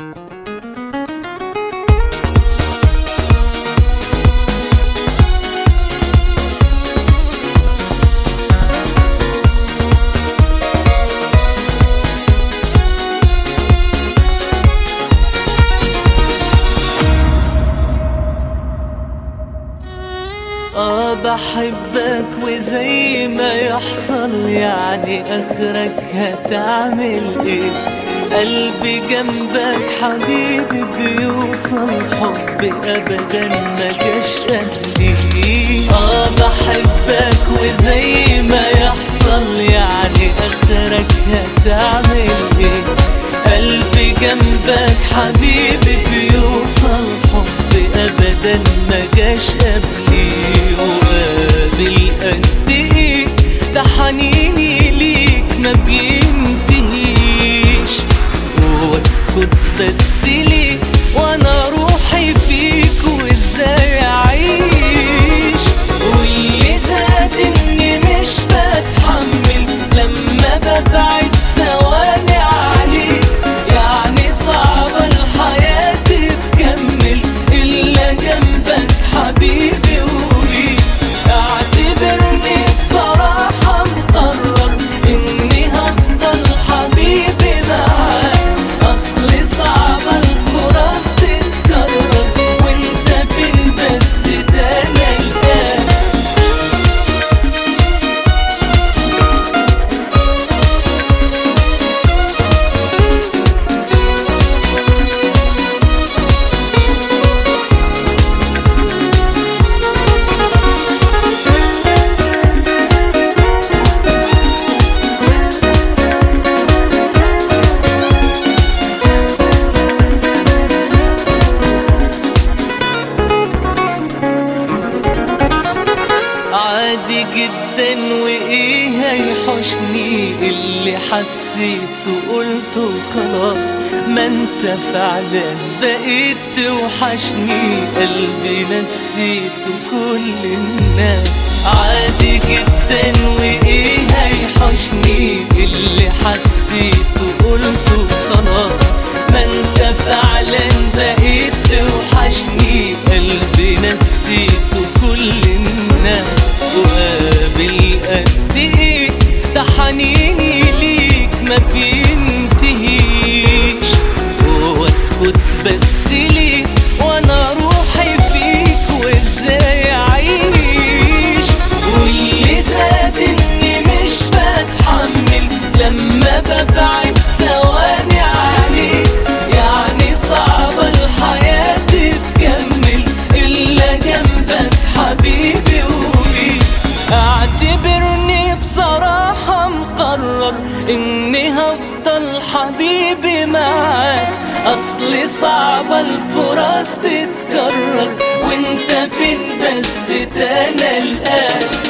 اه بحبك وزي ما يحصل يعني اخرك هتعمل ايه قلبي جنبك حبيبي بيوصل حبي ابدا ما جاش قبلي اه بحبك وزي ما يحصل يعني اخرك هتعمل ايه قلبي جنبك حبيبي بيوصل حبي ابدا ما جاش قبلي وقابل قد ايه ده حنيني ليك ما بينتهيش واسكت بس ليه وانا روحي فيك وازاي اعيش واللي زاد اني مش بتحمل لما ببعد ثواني عليك يعني صعب الحياة تتكمل الا جنبك حبيبي وليك اعتبرني بصراحة مقرر اني هفضل حبيبي معاك اصل صعب الفرص تتكرر وانت فين بس ده انا الان عادي جدا وايه هيحوشني اللي حسيته قلته خلاص ما انت فعلا بقيت توحشني قلبي نسيته كل الناس عادي جدا وايه هيحوشني اللي حسيته قلته خلاص ما انت فعلا بقيت توحشني قلبي نسيته كل الناس وقابل قد ايه ده حنيني ليك ما بينتهيش واسكت بس ليه وانا روحي فيك وازاي اعيش واللي زاد اني مش بتحمل لما ببعد ثواني عليك يعني صعب الحياة تتكمل إلا جنبك حبيبي وليك اعتبرني بصراحة مقرر إني هفضل حبيبي معاك أصل صعب الفرص تتكرر وانت فين بس تانا الآن